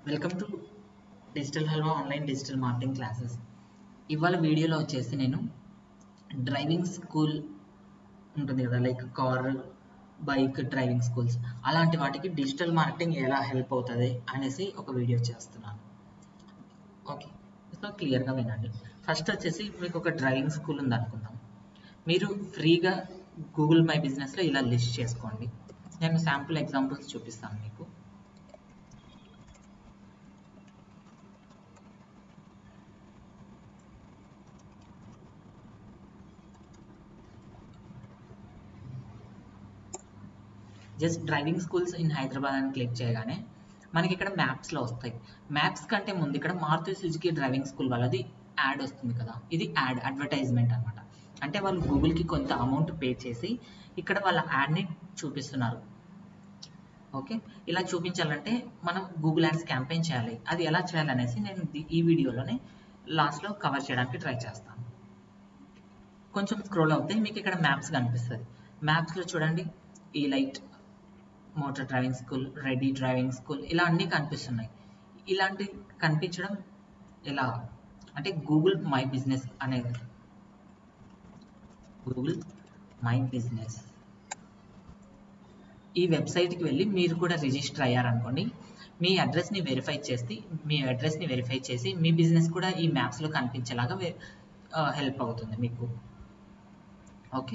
welcome to digital halwa online digital marketing classes ఇవాళ వీడియోలో వచ్చేసి నేను డ్రైవింగ్ స్కూల్ ఉంటుంది కదా like car bike driving schools అలాంటి వాటికి డిజిటల్ మార్కెటింగ్ ఎలా హెల్ప్ అవుతుంది అనేసి ఒక వీడియో చేస్తున్నాను ఓకే సో క్లియర్గా వినండి ఫస్ట్ వచ్చేసి మీకు ఒక డ్రైవింగ్ స్కూల్ ఉంది అనుకుందాం మీరు ఫ్రీగా గూగుల్ మై బిజినెస్లో ఇలా లిస్ట్ చేసుకోండి నేను శాంపుల్ ఎగ్జాంపుల్స్ చూపిస్తాను మీకు just driving schools in Hyderabad అని క్లిక్ చేయగానే మనకి ఇక్కడ మ్యాప్స్లో వస్తాయి మ్యాప్స్ కంటే ముందు ఇక్కడ మారుతి సుజుకి డ్రైవింగ్ స్కూల్ వాళ్ళది యాడ్ వస్తుంది కదా ఇది యాడ్ అడ్వర్టైజ్మెంట్ అనమాట అంటే వాళ్ళు గూగుల్కి కొంత అమౌంట్ పే చేసి ఇక్కడ వాళ్ళ యాడ్ని చూపిస్తున్నారు ఓకే ఇలా చూపించాలంటే మనం గూగుల్ యాడ్స్ క్యాంపెయిన్ చేయాలి అది ఎలా చేయాలనేసి నేను ఈ వీడియోలోనే లాస్ట్లో కవర్ చేయడానికి ట్రై చేస్తాను కొంచెం స్క్రోల్ అవుతే మీకు ఇక్కడ మ్యాప్స్ కనిపిస్తుంది మ్యాప్స్లో చూడండి ఈ light motor driving school ready driving school ఇలా అన్నీ కనిపిస్తున్నాయి ఇలాంటి కనిపించడం ఎలా అంటే గూగుల్ మై బిజినెస్ అనేది గూగుల్ మై బిజినెస్ ఈ వెబ్సైట్కి వెళ్ళి మీరు కూడా రిజిస్టర్ అయ్యారనుకోండి మీ అడ్రస్ని వెరిఫై చేసి మీ అడ్రస్ని వెరిఫై చేసి మీ బిజినెస్ కూడా ఈ మ్యాప్స్లో కనిపించేలాగా హెల్ప్ అవుతుంది మీకు ఓకే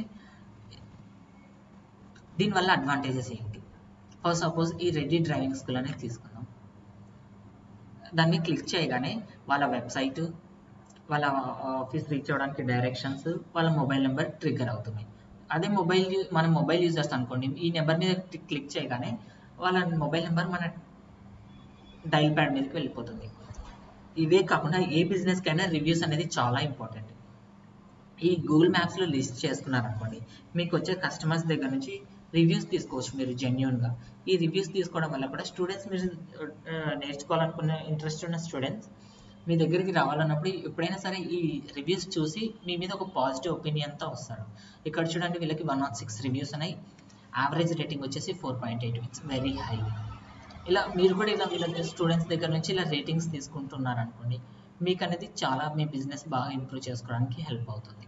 దీనివల్ల అడ్వాంటేజెస్ ఏంటి ఫర్ సపోజ్ ఈ రెడ్డి డ్రైవింగ్ స్కూల్ అనేది తీసుకుందాం దాన్ని క్లిక్ చేయగానే వాళ్ళ వెబ్సైట్ వాళ్ళ ఆఫీస్ రీచ్ అవ్వడానికి డైరెక్షన్స్ వాళ్ళ మొబైల్ నెంబర్ ట్రిగ్గర్ అవుతున్నాయి అదే మొబైల్ మన మొబైల్ యూజర్స్ అనుకోండి ఈ నెంబర్ మీద క్లిక్ చేయగానే వాళ్ళ మొబైల్ నెంబర్ మన డైల్ ప్యాడ్ మీదకి వెళ్ళిపోతుంది ఇవే కాకుండా ఏ బిజినెస్కైనా రివ్యూస్ అనేది చాలా ఇంపార్టెంట్ ఈ గూగుల్ మ్యాప్స్లో లిస్ట్ చేసుకున్నారనుకోండి మీకు వచ్చే కస్టమర్స్ దగ్గర నుంచి రివ్యూస్ తీసుకోవచ్చు మీరు జెన్యున్గా ఈ రివ్యూస్ తీసుకోవడం వల్ల కూడా స్టూడెంట్స్ మీరు నేర్చుకోవాలనుకునే ఇంట్రెస్ట్ ఉన్న స్టూడెంట్స్ మీ దగ్గరికి రావాలన్నప్పుడు ఎప్పుడైనా సరే ఈ రివ్యూస్ చూసి మీ మీద ఒక పాజిటివ్ ఒపీనియన్తో వస్తారు ఇక్కడ చూడండి వీళ్ళకి వన్ నాట్ సిక్స్ రివ్యూస్ ఉన్నాయి యావరేజ్ రేటింగ్ వచ్చేసి four point eight it's very high ఇలా మీరు కూడా ఇలా వీళ్ళ స్టూడెంట్స్ దగ్గర నుంచి ఇలా రేటింగ్స్ తీసుకుంటున్నారు అనుకోండి మీకు అనేది చాలా మీ బిజినెస్ బాగా ఇంప్రూవ్ చేసుకోవడానికి హెల్ప్ అవుతుంది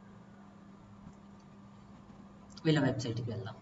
వీళ్ళ వెబ్సైట్కి వెళ్దాం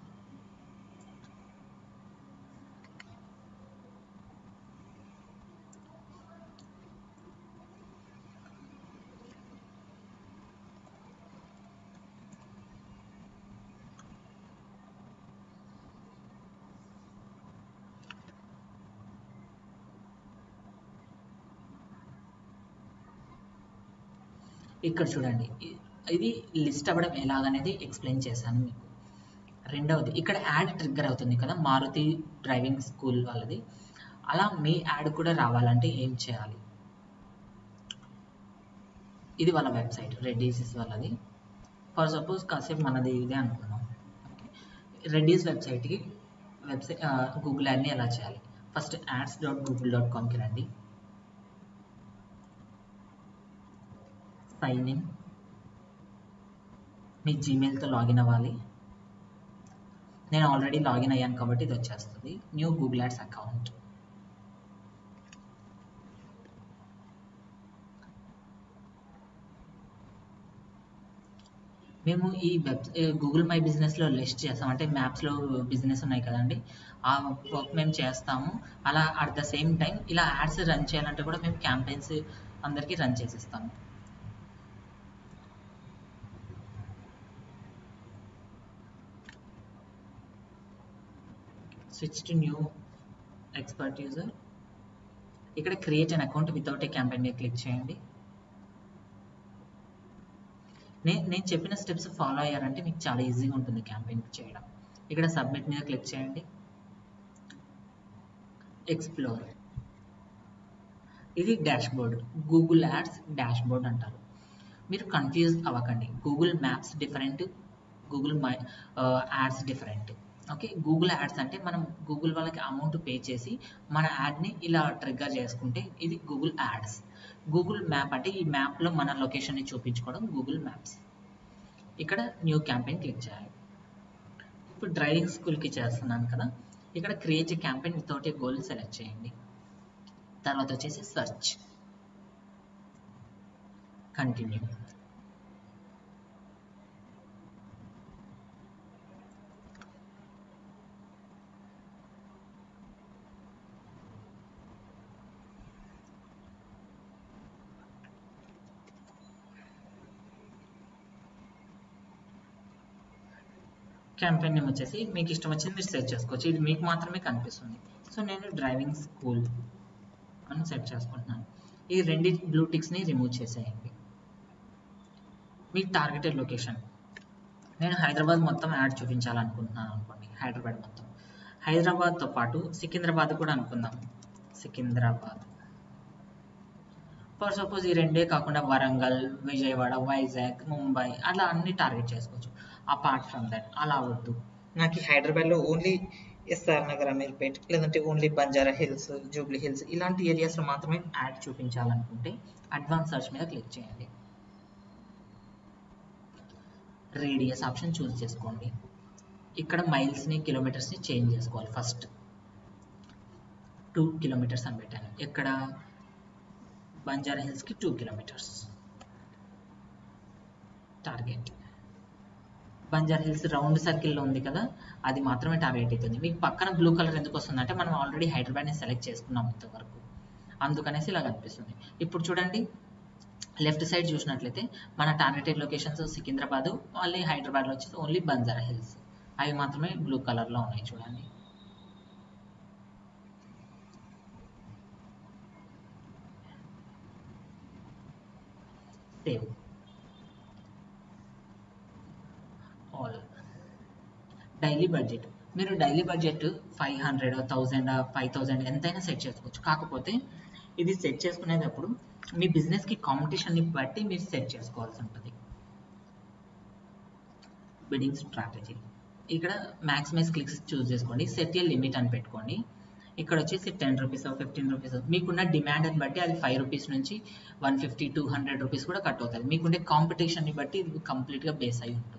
ఇక్కడ చూడండి ఇది లిస్ట్ అవ్వడం ఎలాగనేది ఎక్స్ప్లెయిన్ చేశాను మీకు రెండవది ఇక్కడ యాడ్ ట్రిగ్గర్ అవుతుంది కదా మారుతి డ్రైవింగ్ స్కూల్ వాళ్ళది అలా మీ యాడ్ కూడా రావాలంటే ఏం చేయాలి ఇది వాళ్ళ వెబ్సైట్ రెడ్డీస్ వాళ్ళది ఫర్ సపోజ్ కాసేపు మనది ఇదే అనుకున్నాం రెడ్డీస్ వెబ్సైట్కి వెబ్సైట్ గూగుల్ యాడ్ని ఎలా చేయాలి first ads dot Google dot కామ్కి రండి సైన్ ఇన్ మీ జీమెయిల్తో లాగిన్ అవ్వాలి నేను ఆల్రెడీ లాగిన్ అయ్యాను కాబట్టి ఇది వచ్చేస్తుంది న్యూ గూగుల్ యాడ్స్ అకౌంట్ మేము ఈ వెబ్ గూగుల్ మై బిజినెస్లో లిస్ట్ చేస్తాం అంటే మ్యాప్స్లో బిజినెస్ ఉన్నాయి కదండి ఆ వర్క్ మేము చేస్తాము అలా అట్ ద సేమ్ టైం ఇలా యాడ్స్ రన్ చేయాలంటే కూడా మేము క్యాంపెయిన్స్ అందరికీ రన్ చేసిస్తాము switch to new expert user ఇక్కడ create an account without a campaign మీద క్లిక్ చేయండి నేను నేను చెప్పిన స్టెప్స్ ఫాలో అయ్యారంటే మీకు చాలా ఈజీగా ఉంటుంది క్యాంపెయిన్ చేయడం ఇక్కడ సబ్మిట్ మీద క్లిక్ చేయండి ఎక్స్ప్లోర్ ఇది dashboard Google ads dashboard అంటారు మీరు కన్ఫ్యూజ్ అవ్వకండి Google maps different Google my ads different okay Google ads అంటే మనం గూగుల్ వాళ్ళకి అమౌంట్ పే చేసి మన యాడ్ని ఇలా ట్రిగ్గర్ చేసుకుంటే ఇది గూగుల్ యాడ్స్ గూగుల్ మ్యాప్ అంటే ఈ మ్యాప్లో మన లొకేషన్ని చూపించుకోవడం గూగుల్ మ్యాప్స్ ఇక్కడ న్యూ క్యాంపెయిన్ క్లిక్ చేయాలి ఇప్పుడు డ్రైవింగ్ స్కూల్కి చేస్తున్నాను కదా ఇక్కడ create campaign without a goal select చేయండి తర్వాత వచ్చేసి సెర్చ్ కంటిన్యూ క్యాంపెయిన్ నేమ్ వచ్చేసి మీకు ఇష్టం వచ్చింది మీరు సెర్చ్ చేసుకోవచ్చు ఇది మీకు మాత్రమే కనిపిస్తుంది సో నేను డ్రైవింగ్ స్కూల్ అని సెట్ చేసుకుంటున్నాను ఈ రెండు బ్లూ టిక్స్ని రిమూవ్ చేసేయండి మీ టార్గెటెడ్ లొకేషన్ నేను హైదరాబాద్ మొత్తం యాడ్ చూపించాలనుకుంటున్నాను అనుకోండి హైదరాబాద్ మొత్తం హైదరాబాద్తో పాటు సికింద్రాబాద్ కూడా అనుకుందాం సికింద్రాబాద్ ఫర్ సపోజ్ ఈ రెండే కాకుండా వరంగల్ విజయవాడ వైజాగ్ ముంబై అలా అన్ని టార్గెట్ చేసుకోవచ్చు అపార్ట్ ఫ్రమ్ దట్ అలా వద్దు నాకు ఈ హైదరాబాద్లో ఓన్లీ ఎస్ఆర్ నగర్ అమీర్పేట్ లేదంటే only Banjara Hills Jubilee Hills ఇలాంటి ఏరియాస్లో మాత్రమే యాడ్ చూపించాలనుకుంటే అడ్వాన్స్ సర్చ్ మీద క్లిక్ చేయండి రేడియస్ ఆప్షన్ చూస్ చేసుకోండి ఇక్కడ మైల్స్ని కిలోమీటర్స్ని చేంజ్ చేసుకోవాలి ఫస్ట్ టూ కిలోమీటర్స్ అని పెట్టాను ఇక్కడ బంజారా హిల్స్కి two kilometres target Banjara Hills round సర్కిల్లో ఉంది కదా అది మాత్రమే టార్గెట్ అవుతుంది మీకు పక్కన బ్లూ కలర్ ఎందుకు వస్తుందంటే మనం ఆల్రెడీ హైదరాబాద్ని సెలెక్ట్ చేసుకున్నాం ఇంతవరకు అందుకనేసి ఇలా కనిపిస్తుంది ఇప్పుడు చూడండి లెఫ్ట్ సైడ్ చూసినట్లయితే మన టార్గెటెడ్ లొకేషన్స్ సికింద్రాబాద్ మళ్ళీ హైదరాబాద్లో వచ్చేసి ఓన్లీ బంజారా హిల్స్ అవి మాత్రమే బ్లూ కలర్లో ఉన్నాయి చూడండి సేవ్ ఆల్ డైలీ బడ్జెట్ మీరు daily budget five hundred thousand five thousand ఎంతైనా సెట్ చేసుకోవచ్చు కాకపోతే ఇది సెట్ చేసుకునేటప్పుడు మీ బిజినెస్కి కాంపిటీషన్ని బట్టి మీరు సెట్ చేసుకోవాల్సి ఉంటుంది బిడింగ్ స్ట్రాటజీ ఇక్కడ మ్యాక్సిమైజ్ క్లిక్స్ చూస్ చేసుకోండి సెట్ ఏ లిమిట్ అని పెట్టుకోండి ఇక్కడ వచ్చేసి టెన్ రూపీస్ ఫిఫ్టీన్ రూపీస్ మీకున్న డిమాండ్ని బట్టి అది ఫైవ్ రూపీస్ నుంచి one fifty two hundred rupees కూడా కట్ అవుతుంది మీకుండే కాంపిటీషన్ని బట్టి ఇది కంప్లీట్గా బేస్ అయి ఉంటుంది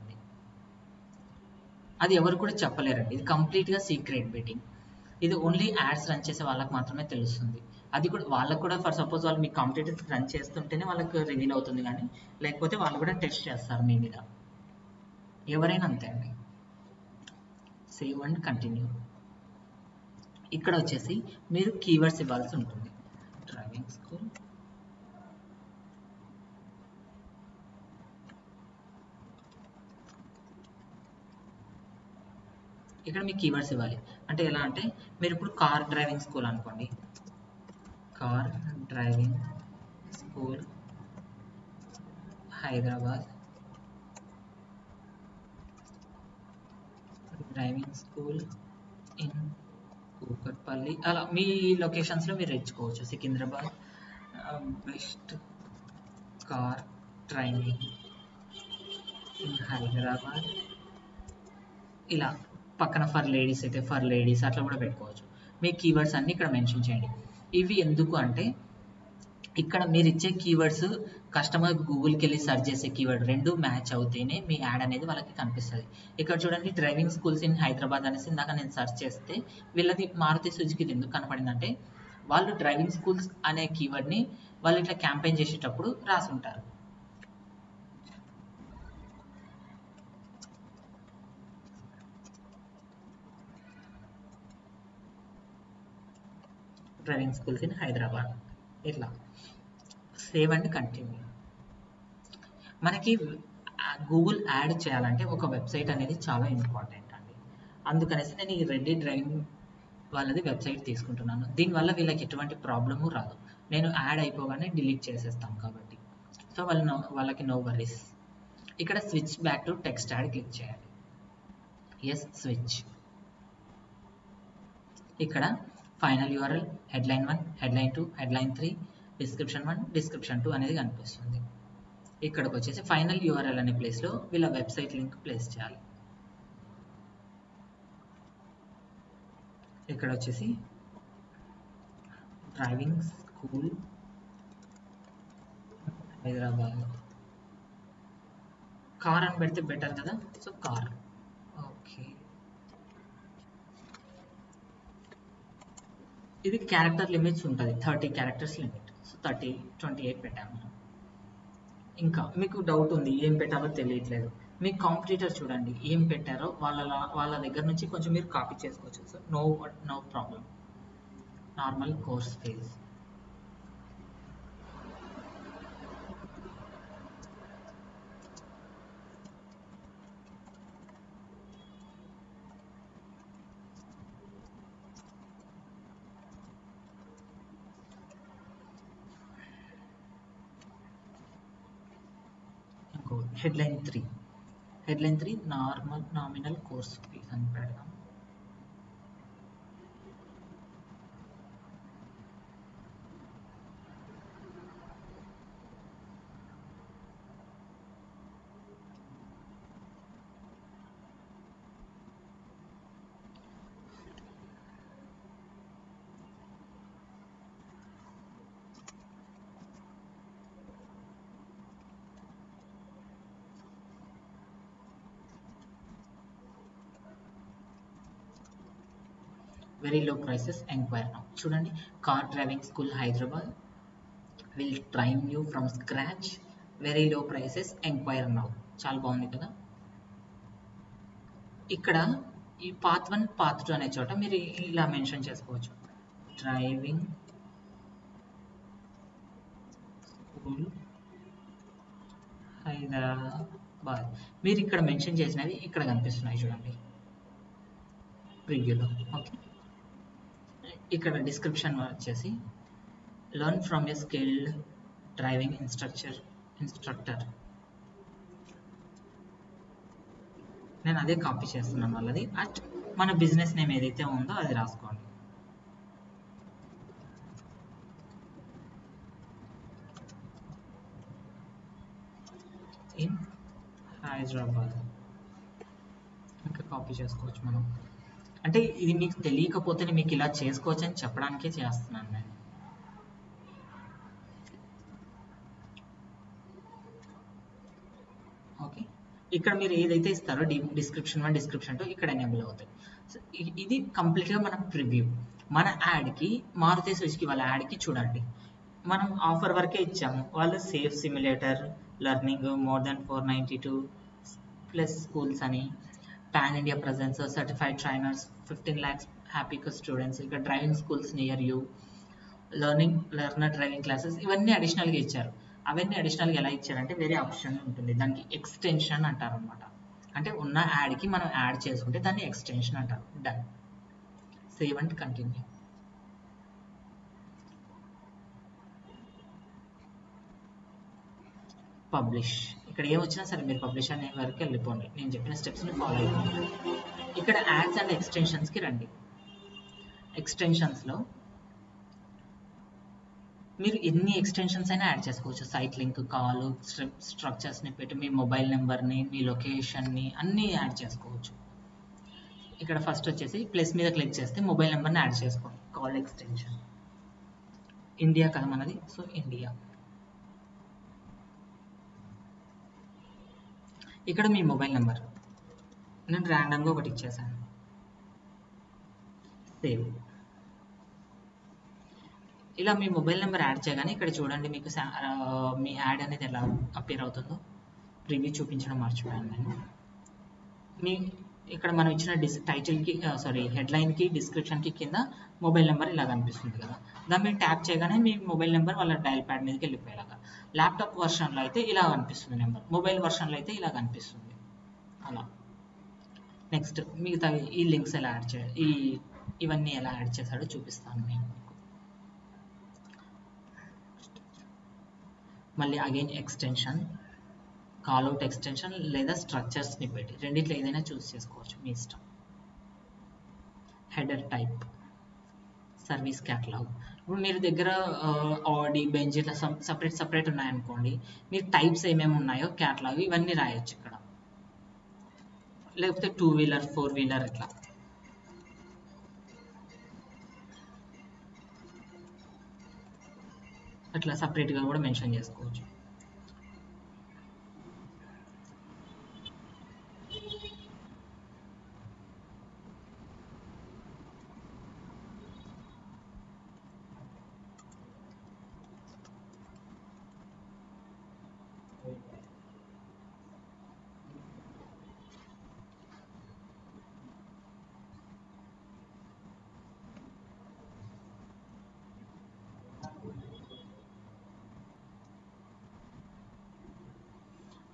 అది ఎవరు కూడా చెప్పలేరండి ఇది కంప్లీట్గా సీక్రెట్ బెట్టింగ్ ఇది ఓన్లీ యాడ్స్ రన్ చేసే వాళ్ళకి మాత్రమే తెలుస్తుంది అది కూడా వాళ్ళకు కూడా ఫర్ సపోజ్ వాళ్ళు మీ కాంపిటేటివ్ రన్ చేస్తుంటేనే వాళ్ళకి రివీల్ అవుతుంది కానీ లేకపోతే వాళ్ళు కూడా టెస్ట్ చేస్తారు మీ మీద ఎవరైనా అంతే అండి సేవ్ అండ్ కంటిన్యూ ఇక్కడ వచ్చేసి మీరు కీవర్డ్స్ ఇవ్వాల్సి ఉంటుంది డ్రైవింగ్ స్కూల్ ఇక్కడ మీకు కీవర్డ్స్ ఇవ్వాలి అంటే ఎలా అంటే మీరు ఇప్పుడు కార్ డ్రైవింగ్ స్కూల్ అనుకోండి car driving school Hyderabad driving school in Kukatpally అలా మీ లొకేషన్స్లో మీరు ఎంచుకోవచ్చు Secunderabad best car training in Hyderabad ఇలా పక్కన ఫర్ లేడీస్ అయితే ఫర్ లేడీస్ అట్లా కూడా పెట్టుకోవచ్చు మీ కీవర్డ్స్ అన్ని ఇక్కడ మెన్షన్ చేయండి ఇవి ఎందుకు అంటే ఇక్కడ మీరు ఇచ్చే కీవర్డ్స్ కస్టమర్ గూగుల్కి వెళ్ళి సెర్చ్ చేసే కీవర్డ్ రెండు మ్యాచ్ అవుతేనే మీ యాడ్ అనేది వాళ్ళకి కనిపిస్తుంది ఇక్కడ చూడండి డ్రైవింగ్ స్కూల్స్ ఇన్ హైదరాబాద్ అనేసి ఇందాక నేను సెర్చ్ చేస్తే వీళ్ళది మారుతి సుజుకి ఎందుకు కనపడిందంటే వాళ్ళు డ్రైవింగ్ స్కూల్స్ అనే కీవర్డ్ని వాళ్ళు ఇట్లా క్యాంపెయిన్ చేసేటప్పుడు రాసి ఉంటారు డ్రైవింగ్ స్కూల్స్ ఇన్ హైదరాబాద్ ఇట్లా సేవ్ అండ్ కంటిన్యూ మనకి గూగుల్ యాడ్ చేయాలంటే ఒక వెబ్సైట్ అనేది చాలా ఇంపార్టెంట్ అండి అందుకనేసి నేను ఈ రెడ్డి డ్రైవింగ్ వాళ్ళది వెబ్సైట్ తీసుకుంటున్నాను దీనివల్ల వీళ్ళకి ఎటువంటి ప్రాబ్లము రాదు నేను యాడ్ అయిపోగానే డిలీట్ చేసేస్తాం కాబట్టి సో వాళ్ళు నో వాళ్ళకి నో వరీస్ ఇక్కడ switch back to text ad click చేయండి ఎస్ స్విచ్ ఇక్కడ final URL headline one headline two headline three description one description two అనేది కనిపిస్తుంది ఇక్కడికి వచ్చేసి ఫైనల్ యూఆర్ఎల్ అనే ప్లేస్లో వీళ్ళ వెబ్సైట్ లింక్ ప్లేస్ చేయాలి ఇక్కడ వచ్చేసి డ్రైవింగ్ స్కూల్ హైదరాబాద్ కార్ అని పెడితే బెటర్ కదా సో కార్ ఓకే ఇది క్యారెక్టర్ లిమిట్స్ ఉంటుంది thirty characters limit so thirty twenty eight పెట్టాము మనం ఇంకా మీకు డౌట్ ఉంది ఏం పెట్టాలో తెలియట్లేదు మీ కాంపిటీటర్ చూడండి ఏం పెట్టారో వాళ్ళ వాళ్ళ దగ్గర నుంచి కొంచెం మీరు కాపీ చేసుకోవచ్చు so no no problem normal course fees ఇంకో headline three headline three normal nominal course fees అని పెడదాం very low prices enquire now చూడండి car driving school Hyderabad will train you from scratch very low prices enquire now చాలా బాగుంది కదా ఇక్కడ ఈ path one path two అనే చోట మీరు ఇలా మెన్షన్ చేసుకోవచ్చు డ్రైవింగ్ స్కూల్ హైదరాబాద్ మీరు ఇక్కడ మెన్షన్ చేసినవి ఇక్కడ కనిపిస్తున్నాయి చూడండి ప్రివ్యూలో ఓకే ఇక్కడ డిస్క్రిప్షన్ వచ్చేసి learn from a skilled driving instructor instructor నేను అదే కాపీ చేస్తున్నాను వాళ్ళది అట్ మన బిజినెస్ నేమ్ ఏదైతే ఉందో అది రాసుకోండి ఇన్ హైదరాబాద్ ఇంకా కాపీ చేసుకోవచ్చు మనం అంటే ఇది మీకు తెలియకపోతేనే మీకు ఇలా చేసుకోవచ్చు అని చెప్పడానికే చేస్తున్నాను నేను ఓకే ఇక్కడ మీరు ఏదైతే ఇస్తారో the description one description two ఇక్కడ ఎనేబుల్ అవుతాయి సో ఇది కంప్లీట్గా మన ప్రివ్యూ మన యాడ్కి మారుతి సుజుకి వాళ్ళ యాడ్కి చూడండి మనం ఆఫర్ వరకే ఇచ్చాము వాళ్ళు safe simulator learning more than four ninety two plus schools అని pan India presence certified trainers fifteen lakhs హ్యాపీగా స్టూడెంట్స్ ఇక్కడ driving schools near you learning learner driving classes ఇవన్నీ అడిషనల్గా ఇచ్చారు అవన్నీ అడిషనల్గా ఎలా ఇచ్చారంటే వేరే ఆప్షన్ ఉంటుంది దానికి ఎక్స్టెన్షన్ అంటారు అనమాట అంటే ఉన్న యాడ్కి మనం యాడ్ చేసుకుంటే దాన్ని ఎక్స్టెన్షన్ అంటారు done save and continue publish ఇక్కడ ఏమొచ్చినా సరే మీరు పబ్లిష్ అనే వరకు వెళ్ళిపోండి నేను చెప్పిన స్టెప్స్ని ఫాలో అయిపోండి ఇక్కడ యాడ్స్ అండ్ ఎక్స్టెన్షన్స్కి రండి ఎక్స్టెన్షన్స్లో మీరు ఎన్ని ఎక్స్టెన్షన్స్ అయినా యాడ్ చేసుకోవచ్చు సైట్ లింక్ కాల్ స్ట్రక్చర్స్ని పెట్టి మీ మొబైల్ నెంబర్ని మీ లొకేషన్ని అన్నీ యాడ్ చేసుకోవచ్చు ఇక్కడ ఫస్ట్ వచ్చేసి ప్లస్ మీద క్లిక్ చేస్తే మొబైల్ నెంబర్ని యాడ్ చేసుకోండి కాల్ ఎక్స్టెన్షన్ ఇండియా కదా మనది సో ఇండియా ఇక్కడ మీ మొబైల్ నెంబర్ నేను ర్యాండమ్గా ఒకటి ఇచ్చేసాను సేవ్ ఇలా మీ మొబైల్ నెంబర్ యాడ్ చేయగానే ఇక్కడ చూడండి మీకు మీ యాడ్ అనేది ఎలా అపేర్ అవుతుందో ప్రివ్యూ చూపించడం మర్చిపోయాను నేను మీ ఇక్కడ మనం ఇచ్చిన డిస్ టైటిల్కి సారీ హెడ్లైన్కి డిస్క్రిప్షన్కి కింద మొబైల్ నెంబర్ ఇలా కనిపిస్తుంది కదా దాన్ని మీరు ట్యాప్ చేయగానే మీ మొబైల్ నెంబర్ వాళ్ళ డయల్ ప్యాడ్ మీదకి వెళ్ళిపోయేలాగా ల్యాప్టాప్ వర్షన్లో అయితే ఇలా కనిపిస్తుంది నెంబర్ మొబైల్ వర్షన్లో అయితే ఇలా కనిపిస్తుంది అలా నెక్స్ట్ మిగతా ఈ లింక్స్ ఎలా యాడ్ చే ఈ ఇవన్నీ ఎలా యాడ్ చేశాడో చూపిస్తాను నేను మళ్ళీ అగైన్ ఎక్స్టెన్షన్ కాల్అవుట్ ఎక్స్టెన్షన్ లేదా స్ట్రక్చర్ స్నిపెట్ రెండిట్లో ఏదైనా చూస్ చేసుకోవచ్చు మీ ఇష్టం హెడర్ టైప్ సర్వీస్ క్యాటలాగ్ ఇప్పుడు మీరు దగ్గర ఆడి బెంచ్ ఇట్లా సపరేట్ సపరేట్ ఉన్నాయనుకోండి మీరు టైప్స్ ఏమేమి ఉన్నాయో క్యాటలాగ్ ఇవన్నీ రాయొచ్చు ఇక్కడ లేకపోతే టూ వీలర్ ఫోర్ వీలర్ ఇట్లా అట్లా సపరేట్గా కూడా మెన్షన్ చేసుకోవచ్చు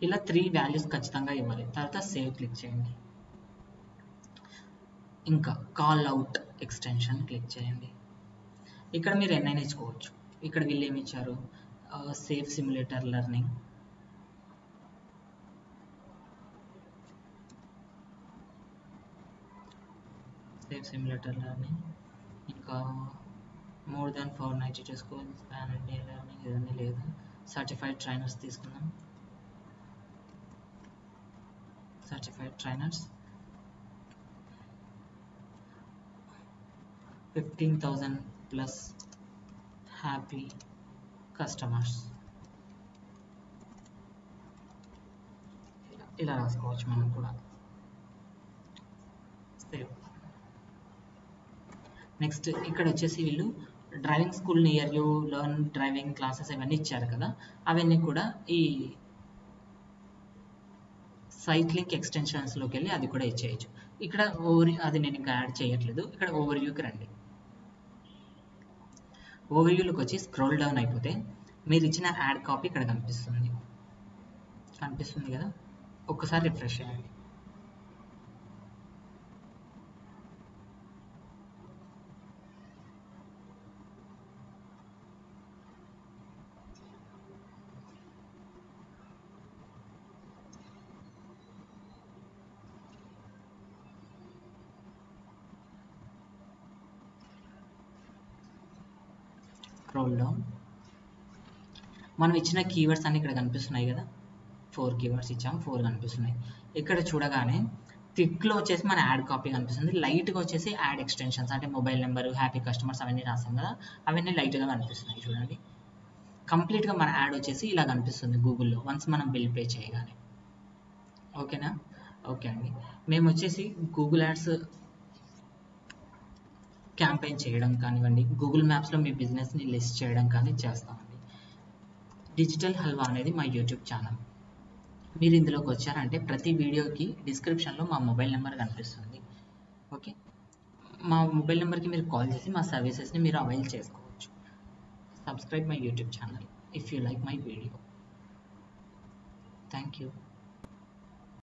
ఇలా త్రీ వాల్యూస్ ఖచ్చితంగా ఇవ్వాలి తర్వాత సేవ్ క్లిక్ చేయండి ఇంకా కాల్ అవుట్ ఎక్స్టెన్షన్ క్లిక్ చేయండి ఇక్కడ మీరు ఎన్నైనా ఇచ్చుకోవచ్చు ఇక్కడ వీళ్ళు ఏమి ఇచ్చారు safe simulator learning safe simulator learning ఇంకా more than four ninety two schools pan India learning ఇవన్నీ లేదు సర్టిఫైడ్ ట్రైనర్స్ తీసుకుందాం certified trainers fifteen thousand plus happy customers ఇలా రాసుకోవచ్చు మనం కూడా సేవ్ నెక్స్ట్ ఇక్కడ వచ్చేసి వీళ్ళు driving school near you learn driving classes ఇవన్నీ ఇచ్చారు కదా అవన్నీ కూడా ఈ సైట్ లింక్ ఎక్స్టెన్షన్స్లోకి వెళ్ళి అది కూడా ఇచ్చేయచ్చు ఇక్కడ ఓవర్ అది నేను ఇంకా యాడ్ చేయట్లేదు ఇక్కడ ఓవర్ వ్యూకి రండి ఓవర్ వ్యూలోకి వచ్చి స్క్రోల్ డౌన్ అయిపోతే మీరు ఇచ్చిన యాడ్ కాపీ ఇక్కడ కనిపిస్తుంది కనిపిస్తుంది కదా ఒక్కసారి రిఫ్రెష్ చేయండి స్క్రోల్ డౌన్ మనం ఇచ్చిన కీవర్డ్స్ అన్ని ఇక్కడ కనిపిస్తున్నాయి కదా ఫోర్ కీవర్డ్స్ ఇచ్చాం ఫోర్ కనిపిస్తున్నాయి ఇక్కడ చూడగానే థిక్లో వచ్చేసి మన యాడ్ కాపీ కనిపిస్తుంది లైట్గా వచ్చేసి యాడ్ ఎక్స్టెన్షన్స్ అంటే మొబైల్ నెంబర్ హ్యాపీ కస్టమర్స్ అవన్నీ రాసాం కదా అవన్నీ లైట్గా కనిపిస్తున్నాయి చూడండి కంప్లీట్గా మన యాడ్ వచ్చేసి ఇలా కనిపిస్తుంది గూగుల్లో వన్స్ మనం బిల్ పే చేయగానే ఓకేనా ఓకే అండి మేము వచ్చేసి గూగుల్ యాడ్స్ క్యాంపెయిన్ చేయడం కానివ్వండి గూగుల్ మ్యాప్స్లో మీ బిజినెస్ని లిస్ట్ చేయడం కానీ చేస్తామండి డిజిటల్ హల్వా అనేది మా యూట్యూబ్ ఛానల్ మీరు ఇందులోకి వచ్చారంటే ప్రతి వీడియోకి డిస్క్రిప్షన్లో మా మొబైల్ నెంబర్ కనిపిస్తుంది ఓకే మా మొబైల్ నెంబర్కి మీరు కాల్ చేసి మా సర్వీసెస్ని మీరు అవైల్ చేసుకోవచ్చు subscribe my YouTube channel if you like my video thank you